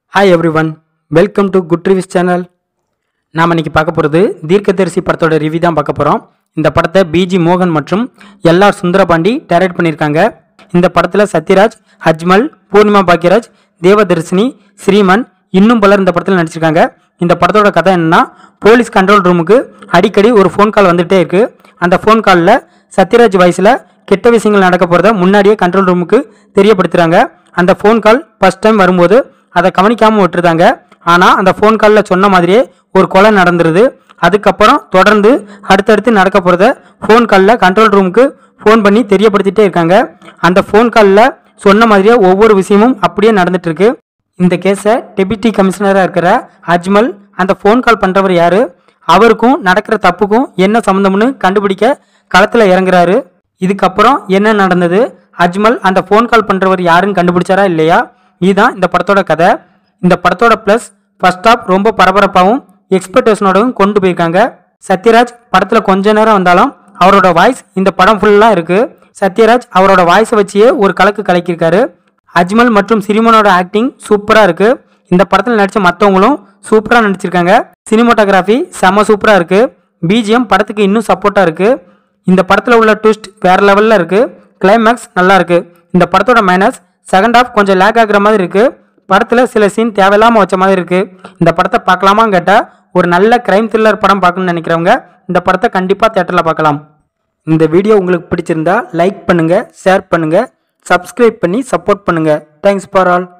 hi everyone welcome to good reviews channel நாம் இன்னைக்கு பார்க்க போகிறது தீர்க்கதரிசி படத்தோட ரிவ்யூ தான் பார்க்க போகிறோம் இந்த படத்தை பிஜி மோகன் மற்றும் எல்ஆர் சுந்தரபாண்டி டைரக்ட் பண்ணியிருக்காங்க இந்த படத்தில் சத்யராஜ் அஜ்மல் பூர்ணிமா பாக்யராஜ் தேவதர்சினி ஸ்ரீமன் இன்னும் பலர் இந்த படத்தில் நடிச்சிருக்காங்க இந்த படத்தோட கதை என்னன்னா போலீஸ் கண்ட்ரோல் ரூமுக்கு அடிக்கடி ஒரு ஃபோன் கால் வந்துகிட்டே இருக்குது அந்த ஃபோன் காலில் சத்யராஜ் வயசில் கெட்ட விஷயங்கள் நடக்க போகிறத முன்னாடியே கண்ட்ரோல் ரூமுக்கு தெரியப்படுத்துகிறாங்க அந்த ஃபோன் கால் ஃபஸ்ட் டைம் வரும்போது அதை கவனிக்காமல் விட்டுருந்தாங்க ஆனால் அந்த ஃபோன் காலில் சொன்ன மாதிரியே ஒரு கொலை நடந்துருது அதுக்கப்புறம் தொடர்ந்து அடுத்தடுத்து நடக்க போகிறத ஃபோன் காலில் கண்ட்ரோல் ரூமுக்கு ஃபோன் பண்ணி தெரியப்படுத்திட்டே இருக்காங்க அந்த ஃபோன் காலில் சொன்ன மாதிரியே ஒவ்வொரு விஷயமும் அப்படியே நடந்துட்டு இருக்கு இந்த கேஸை டெபியூட்டி கமிஷனராக இருக்கிற அஜ்மல் அந்த ஃபோன் கால் பண்ணுறவர் யாரு அவருக்கும் நடக்கிற தப்புக்கும் என்ன சம்மந்தம்னு கண்டுபிடிக்க களத்தில் இறங்குறாரு இதுக்கப்புறம் என்ன நடந்தது அஜ்மல் அந்த ஃபோன் கால் பண்ணுறவர் யாருன்னு கண்டுபிடிச்சாரா இல்லையா இதுதான் இந்த படத்தோட கதை இந்த படத்தோட ப்ளஸ் ஃபர்ஸ்ட் ஆஃப் ரொம்ப பரபரப்பாகவும் எக்ஸ்பெக்டேஷனோடவும் கொண்டு போயிருக்காங்க சத்யராஜ் படத்தில் கொஞ்ச நேரம் வந்தாலும் அவரோட வாய்ஸ் இந்த படம் ஃபுல்லாக இருக்குது சத்யராஜ் அவரோட வாய்ஸை வச்சியே ஒரு கலக்கு கலக்கியிருக்காரு அஜ்மல் மற்றும் சிரிமனோட ஆக்டிங் சூப்பராக இருக்குது இந்த படத்தில் நடித்த மற்றவங்களும் சூப்பராக நடிச்சிருக்காங்க சினிமோட்டோகிராஃபி செம சூப்பராக இருக்குது பிஜிஎம் படத்துக்கு இன்னும் சப்போர்ட்டாக இருக்குது இந்த படத்தில் உள்ள ட்விஸ்ட் வேறு லெவலில் இருக்குது கிளைமேக்ஸ் நல்லா இருக்குது இந்த படத்தோட மைனஸ் செகண்ட் ஹாஃப் கொஞ்சம் லேக் ஆகுற மாதிரி இருக்குது படத்தில் சில சீன் தேவையில்லாமல் வச்ச மாதிரி இருக்குது இந்த படத்தை பார்க்கலாமான்னு கேட்டால் ஒரு நல்ல கிரைம் த்ரில்லர் படம் பார்க்கணும்னு நினைக்கிறவங்க இந்த படத்தை கண்டிப்பாக தேட்டரில் பார்க்கலாம் இந்த வீடியோ உங்களுக்கு பிடிச்சிருந்தா லைக் பண்ணுங்கள் ஷேர் பண்ணுங்கள் சப்ஸ்கிரைப் பண்ணி சப்போர்ட் பண்ணுங்கள் தேங்க்ஸ் ஃபார் ஆல்